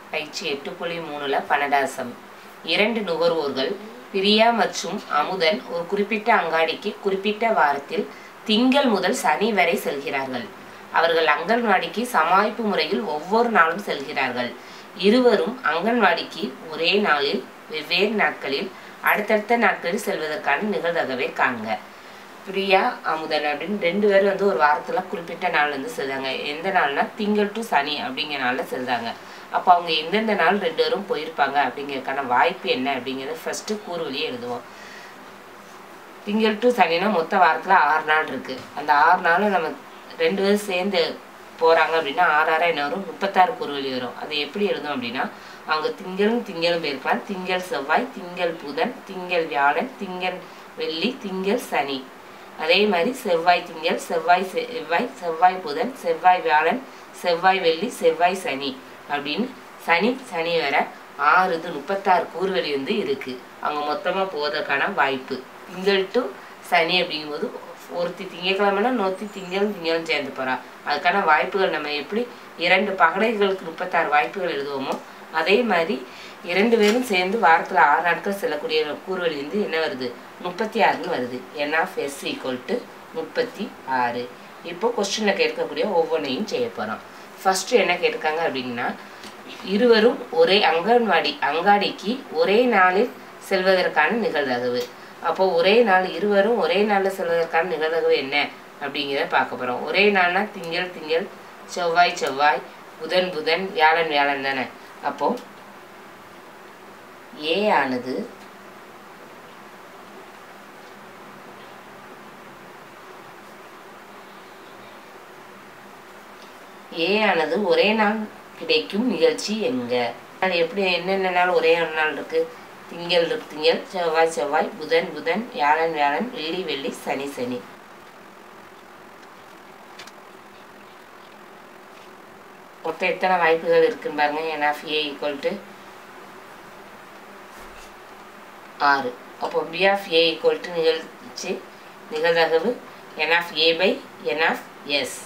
பயிற்சி எட்டு புள்ளி மூணுல பன்னெண்டாசம் இரண்டு நுகர்வோர்கள் பிரியா மற்றும் அமுதன் ஒரு குறிப்பிட்ட அங்காடிக்கு குறிப்பிட்ட வாரத்தில் திங்கள் முதல் சனி வரை செல்கிறார்கள் அவர்கள் அங்கன்வாடிக்கு சமாளிப்பு முறையில் ஒவ்வொரு நாளும் செல்கிறார்கள் இருவரும் அங்கன்வாடிக்கு ஒரே நாளில் வெவ்வேறு நாட்களில் அடுத்தடுத்த நாட்களில் செல்வதற்கான நிகழ்தகவை காண்க பிரியா அமுதன் அப்படின்னு ரெண்டு பேரும் வந்து ஒரு வாரத்துல குறிப்பிட்ட நாள் வந்து செல்றாங்க எந்த நாள்னா திங்கள் டு சனி அப்படிங்கிற நாள்ல செல்றாங்க அப்போ அவங்க எந்தெந்த நாள் ரெண்டு பேரும் போயிருப்பாங்க அப்படிங்கிறதுக்கான வாய்ப்பு என்ன அப்படிங்கிறத ஃபர்ஸ்ட் கூறுவழியே எழுதுவோம் திங்கள் டு சனினா மொத்த வாரத்துல ஆறு நாள் இருக்கு அந்த ஆறு நாளும் நம்ம ரெண்டு பேரும் சேர்ந்து போறாங்க அப்படின்னா ஆறு ஆறா என்ன வரும் முப்பத்தாறு கூறுவழி வரும் அது எப்படி எழுதும் அப்படின்னா அவங்க திங்களும் திங்களும் போயிருக்கலாம் திங்கள் செவ்வாய் திங்கள் புதன் திங்கள் வியாழன் திங்கள் வெள்ளி திங்கள் சனி அதே மாதிரி செவ்வாய் திங்கள் செவ்வாய் செவ்வாய் செவ்வாய் புதன் செவ்வாய் வியாழன் செவ்வாய் வெள்ளி செவ்வாய் சனி அப்படின்னு சனி சனி வர ஆறு இது முப்பத்தாறு கூறுவழி வந்து இருக்கு அவங்க மொத்தமா போவதற்கான வாய்ப்பு திங்கள் டு சனி அப்படிங்கும்போது ஒருத்தி திங்கக்கிழமைனா நூற்றி திங்களும் திங்களும் சேர்ந்து போறா அதுக்கான வாய்ப்புகள் நம்ம எப்படி இரண்டு பகடைகளுக்கு முப்பத்தாறு வாய்ப்புகள் எழுதுவோமோ அதே மாதிரி இரண்டு பேரும் சேர்ந்து வாரத்துல ஆறு நாட்கள் செல்லக்கூடிய கூறுவழி வந்து என்ன வருது முப்பத்தி ஆறுன்னு வருது n of S equal to முப்பத்தி ஆறு இப்போ கொஸ்டின்ல கேட்கக்கூடிய ஒவ்வொன்றையும் செய்ய போறோம் ஃபர்ஸ்ட் என்ன கேட்டிருக்காங்க அப்படின்னா இருவரும் ஒரே அங்கன்வாடி அங்காடிக்கு ஒரே நாளில் செல்வதற்கான நிகழ்தகவு அப்போ ஒரே நாள் இருவரும் ஒரே நாள்ல செல்வதற்கான நிகழ்தகவு என்ன அப்படிங்கிறத பார்க்க போறோம் ஒரே நாள்னா திங்கள் திங்கள் செவ்வாய் செவ்வாய் புதன் புதன் வியாழன் வியாழன் தானே அப்போ ஏ ஆனது ஏ ஆனது ஒரே நாள் கிடைக்கும் நிகழ்ச்சி எங்க அது எப்படி என்னென்ன நாள் ஒரே நாள் இருக்கு திங்கள் இருக்கு திங்கள் செவ்வாய் செவ்வாய் புதன் புதன் வியாழன் வியாழன் வெள்ளி வெள்ளி சனி சனி மொத்தம் எத்தனை வாய்ப்புகள் இருக்குன்னு பாருங்க n of A equal to ஆறு அப்போ P of A equal to நிகழ்ச்சி நிகழ்தகவு n of A by n of S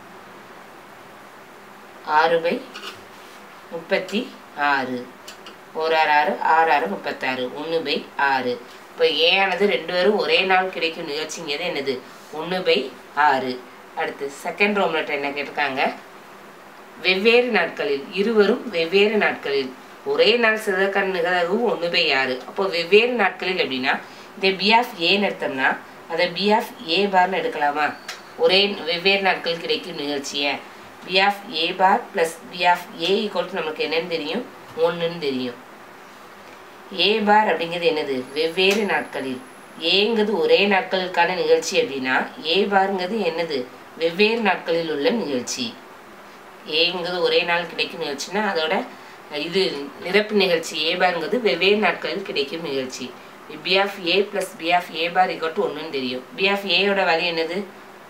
ஆறு பை முப்பத்தி ஆறு ஒரு ஆறு ஆறு ஆறு ஆறு முப்பத்தாறு ஒன்று பை ஆறு இப்போ ஏ ஆனது ரெண்டு பேரும் ஒரே நாள் கிடைக்கும் நிகழ்ச்சிங்கிறது என்னது ஒன்று பை ஆறு அடுத்து செகண்ட் ரோம்லெட் என்ன கேட்டிருக்காங்க வெவ்வேறு நாட்களில் இருவரும் வெவ்வேறு நாட்களில் ஒரே நாள் சிதற்கான நிகழ்வு ஒன்று பை ஆறு அப்போ வெவ்வேறு நாட்களில் அப்படின்னா இந்த பி ஆஃப் ஏன்னு எடுத்தோம்னா அதை பி ஆஃப் ஏ பார்னு எடுக்கலாமா ஒரே வெவ்வேறு நாட்கள் கிடைக்கும் நிகழ்ச்சியை P of A bar plus P of A equal நமக்கு என்னன்னு தெரியும் ஒன்றுன்னு தெரியும் ஏ பார் அப்படிங்கிறது என்னது வெவ்வேறு நாட்களில் ஏங்கிறது ஒரே நாட்களுக்கான நிகழ்ச்சி அப்படின்னா ஏ பார்ங்கிறது என்னது வெவ்வேறு நாட்களில் உள்ள நிகழ்ச்சி ஏங்கிறது ஒரே நாள் கிடைக்கும் நிகழ்ச்சின்னா அதோட இது நிரப்பு நிகழ்ச்சி ஏ பார்ங்கிறது வெவ்வேறு நாட்களில் கிடைக்கும் நிகழ்ச்சி P of A plus P of A bar equal to ஒன்றுன்னு தெரியும் பி ஆஃப் ஏயோட வழி என்னது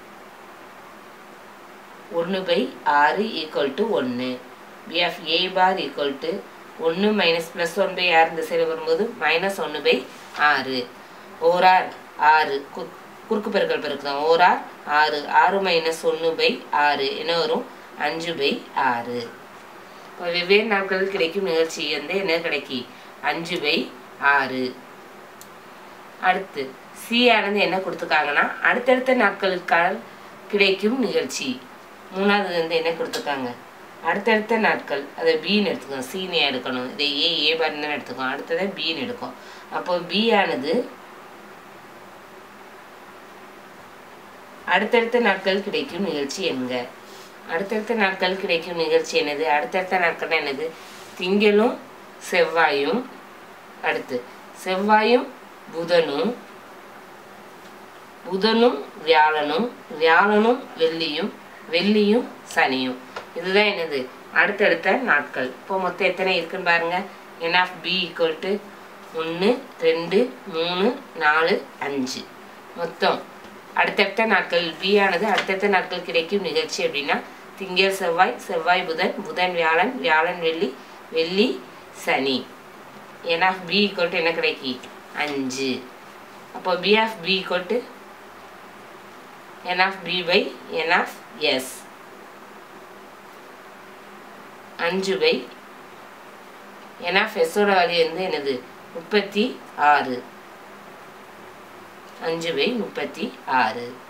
ஒன்று பை ஆறு ஈக்குவல் டு ஒன்று P of A bar equal to ஒன்று மைனஸ் ப்ளஸ் ஒன் பை ஆறு இந்த சைடு வரும்போது மைனஸ் ஒன்று பை ஆறு ஓரார் ஆறு கு குறுக்கு பெருக்கல் பெருக்கலாம் ஓரார் ஆறு ஆறு மைனஸ் ஒன்று பை ஆறு என்ன வரும் அஞ்சு பை ஆறு இப்போ வெவ்வேறு நாட்களில் கிடைக்கும் நிகழ்ச்சி வந்து என்ன கிடைக்கி அஞ்சு பை ஆறு அடுத்து சி ஆனது என்ன கொடுத்துருக்காங்கன்னா அடுத்தடுத்த நாட்களுக்கான கிடைக்கும் நிகழ்ச்சி மூணாவது வந்து என்ன கொடுத்துருக்காங்க அடுத்தடுத்த நாட்கள் அதை பின்னு எடுத்துக்கணும் சீனே எடுக்கணும் இதை ஏ ஏ பாருன்னு தான் எடுத்துக்கணும் அடுத்ததை பின்னு எடுக்கும் அப்போ பி ஆனது அடுத்தடுத்த நாட்கள் கிடைக்கும் நிகழ்ச்சி என்க அடுத்தடுத்த நாட்கள் கிடைக்கும் நிகழ்ச்சி என்னது அடுத்தடுத்த நாட்கள் என்னது திங்களும் செவ்வாயும் அடுத்து செவ்வாயும் புதனும் புதனும் வியாழனும் வியாழனும் வெள்ளியும் வெள்ளியும் சனியும் இதுதான் என்னது அடுத்தடுத்த நாட்கள் இப்போ மொத்தம் எத்தனை இருக்குன்னு பாருங்க n of B equal to ஒன்று ரெண்டு மூணு நாலு அஞ்சு மொத்தம் அடுத்தடுத்த நாட்கள் பி ஆனது அடுத்தடுத்த நாட்கள் கிடைக்கும் நிகழ்ச்சி அப்படின்னா திங்கள் செவ்வாய் செவ்வாய் புதன் புதன் வியாழன் வியாழன் வெள்ளி வெள்ளி சனி n of B equal to என்ன கிடைக்கி அஞ்சு அப்போ P of B equal to n of b by n of s அஞ்சு பை ஏன்னா ஃபெஸோட வேல்யூ வந்து என்னது முப்பத்தி ஆறு அஞ்சு பை முப்பத்தி ஆறு